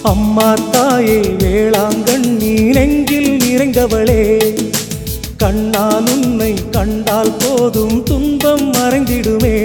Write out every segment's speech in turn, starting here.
அம்மா தாயே வேளாங்கண்ணி நெஞ்சில் நிறைந்தவளே கண்ணால் உன்னை கண்டால் போதும் துன்பம் மறைந்திடுமே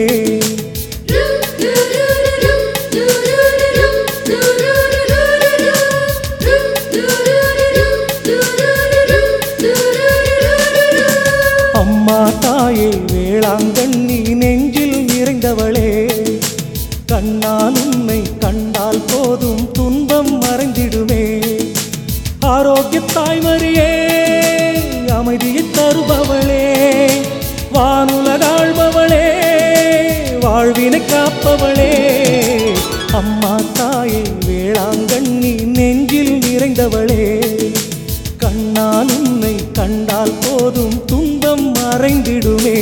அம்மா தாயே வேளாங்கண்ணி நெஞ்சில் நிறைந்தவளே கண்ணால் உன்னை கண்டால் போதும் துன்பம் மறைந்திடுமே ஆரோக்கிய தாய்மரியே அமைதியை தருபவளே வானுலகாழ்பவளே வாழ்வினை காப்பவளே அம்மா தாயே வேளாங்கண்ணி நெஞ்சில் நிறைந்தவளே கண்ணால் உன்னை கண்டால் போதும் துன்பம் மறைந்திடுமே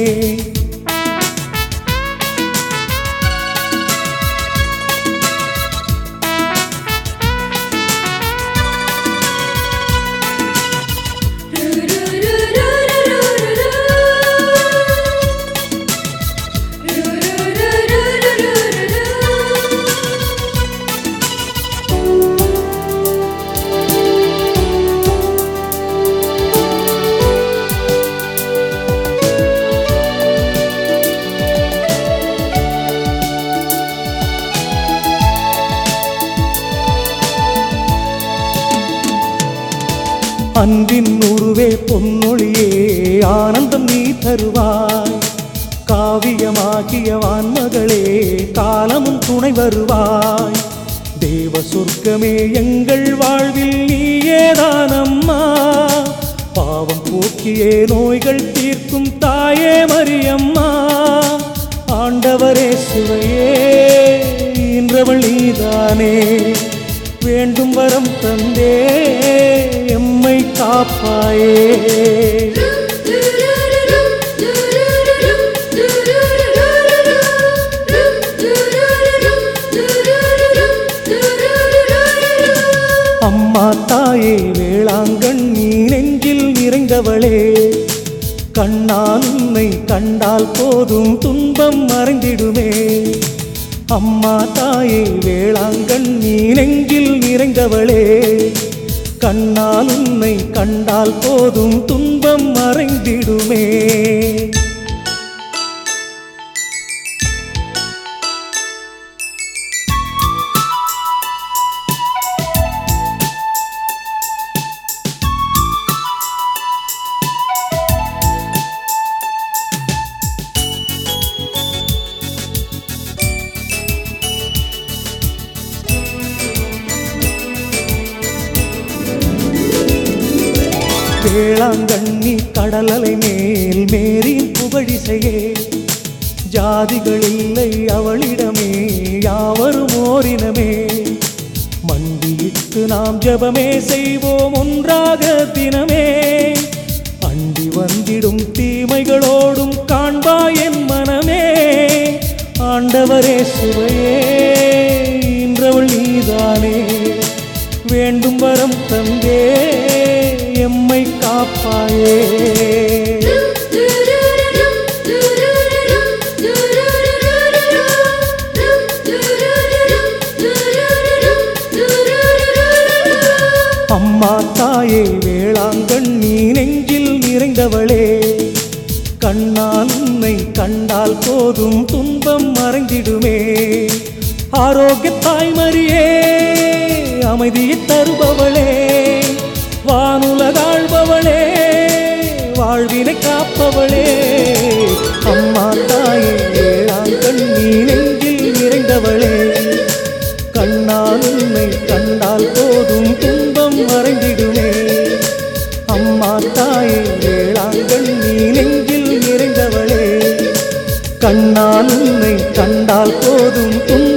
அன்பின் உருவே பொன்னொழியே ஆனந்தம் நீ தருவாய் காவியமாகிய வான்மகளே காலமும் துணை வருவாய் தேவ சொர்க்கமே எங்கள் வாழ்வில் நீயேதானம்மா பாவம் போக்கியே நோய்கள் தீர்க்கும் தாயே மரியம்மா ஆண்டவரே சுவையே ஈன்றவள் நீதானே வேண்டும் வரம் தந்தே எம்மை காப்பாயே அம்மா தாயே வேளாங்கண்ணி நெஞ்சில் நிறைந்தவளே கண்ணால் உன்னை கண்டால் போதும் துன்பம் மறைந்திடுமே அம்மா தாயே வேளாங்கண்ணி நெஞ்சில் நிறைந்தவளே கண்ணால் உன்னை கண்டால் போதும் துன்பம் மறைந்திடுமே வேளாங்கண்ணி கடலலை மேல் மேரின் புகழிசையே ஜாதிகள் இல்லை அவளிடமே யாவரும் ஓரினமே மண்டியிட்டு நாம் ஜெபமே செய்வோம் ஒன்றாக தினமே அண்டி வந்திடும் தீமைகளோடும் காண்பாய் என் மனமே ஆண்டவரே சுவையே இன்றவள் நீதானே வேண்டும் வரம் தந்தே எம்மை காப்பாயே அம்மா தாயே வேளாங்கண்ணி நெஞ்சில் நிறைந்தவளே கண்ணால் உன்னை கண்டால் போதும் துன்பம் மறைந்திடுமே ஆரோக்கிய தாய்மரியே அமைதியை தருபவளே வானுலகாழ்பவளே வாழ்வினை காப்பவளே அம்மா தாயே வேளாங்கண்ணி நெஞ்சில் நிறைந்தவளே கண்ணால் உன்னை கண்டால் போதும் துன்பம் மறைந்திடுமே அம்மா தாயே வேளாங்கண்ணி நெஞ்சில் நிறைந்தவளே கண்ணால் உன்னை கண்டால் போதும் துன்பம்